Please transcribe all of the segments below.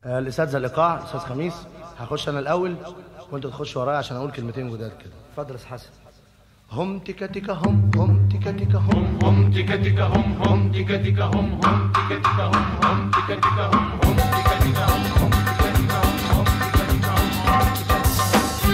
آه، الاساتذه الايقاع استاذ خميس هخش انا الاول وانت تخش ورايا عشان اقول كلمتين جداد كده اتفضل يا أستاذ حسن هم تيكا تيكا هم هم تيكا تيكا هم هم تيكا تيكا هم هم تيكا تيكا هم هم تيكا تيكا هم هم تيكا تيكا هم هم تيكا تيكا هم هم تيكا تيكا هم هم تيكا تيكا هم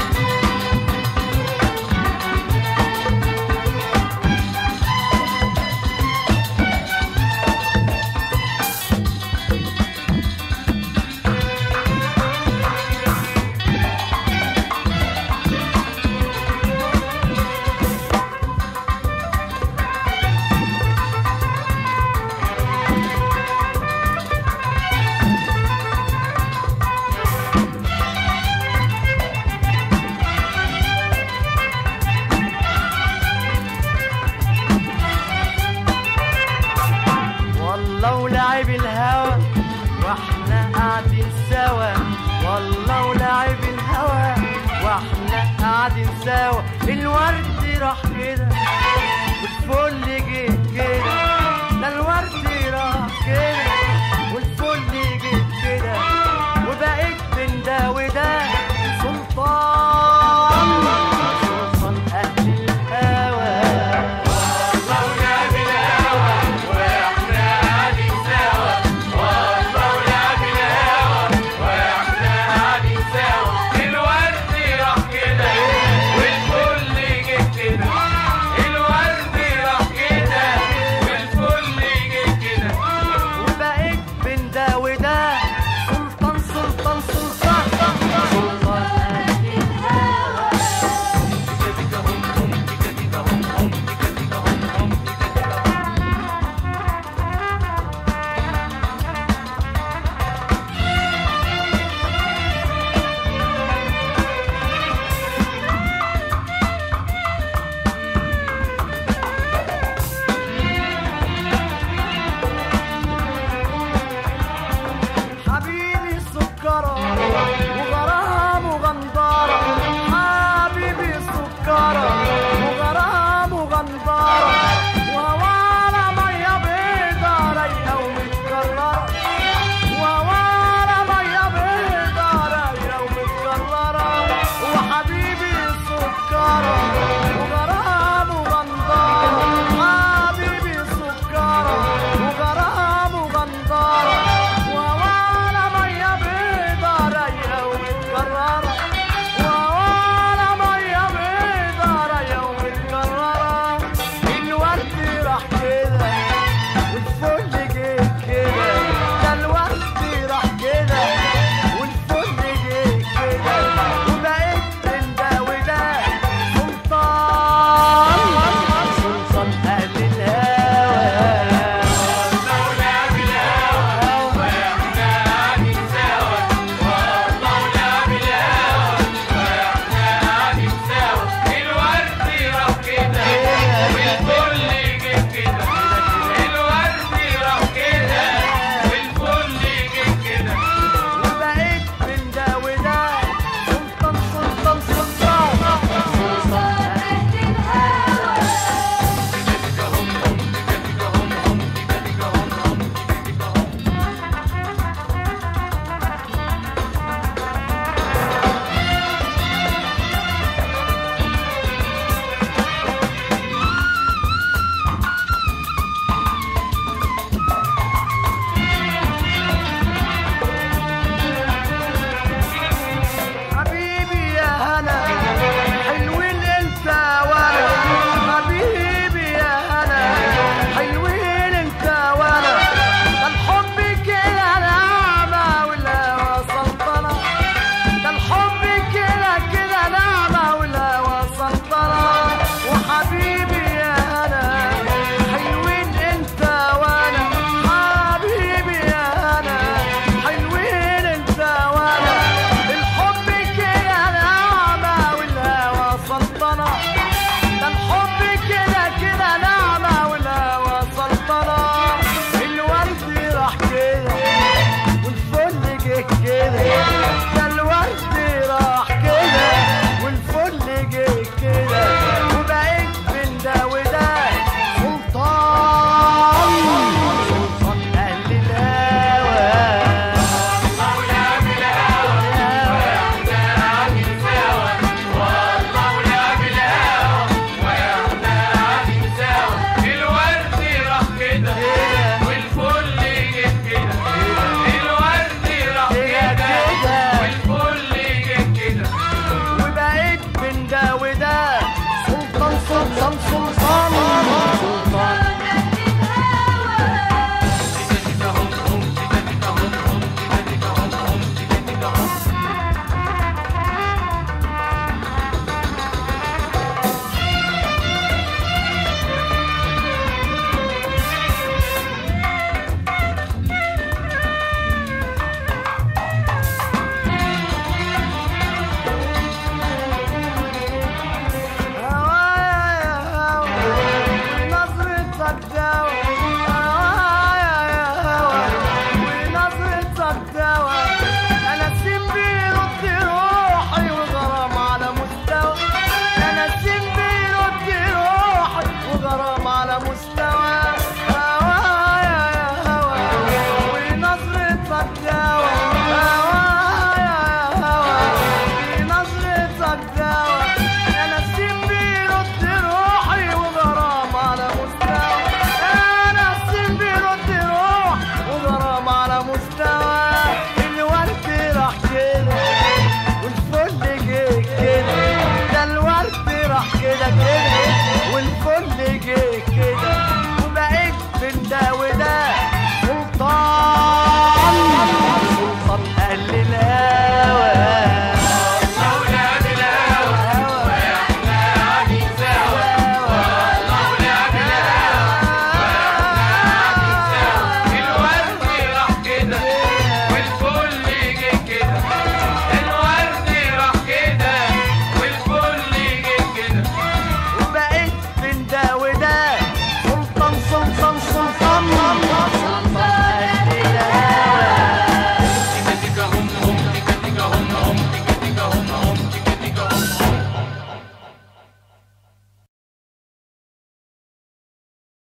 والله ولعب الهوى واحنا قاعدين سوا والله ولعب الهوى واحنا قاعدين سوا الورد راح كده والفل جه كده لا الورد راح كده